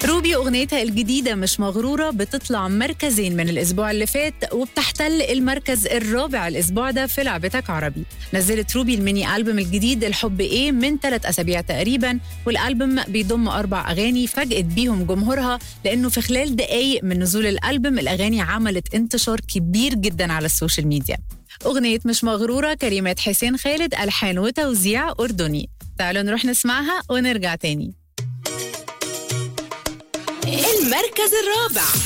روبي أغنيتها الجديدة مش مغرورة بتطلع مركزين من الأسبوع اللي فات وبتحتل المركز الرابع الأسبوع ده في لعبتك عربي نزلت روبي الميني ألبوم الجديد الحب إيه من ثلاث أسابيع تقريبا والألبوم بيضم أربع أغاني فاجأت بيهم جمهورها لأنه في خلال دقايق من نزول الألبوم الأغاني عملت انتشار كبير جدا على السوشيال ميديا أغنية مش مغرورة كلمات حسين خالد ألحان وتوزيع أردني تعالوا نروح نسمعها ونرجع تاني المركز الرابع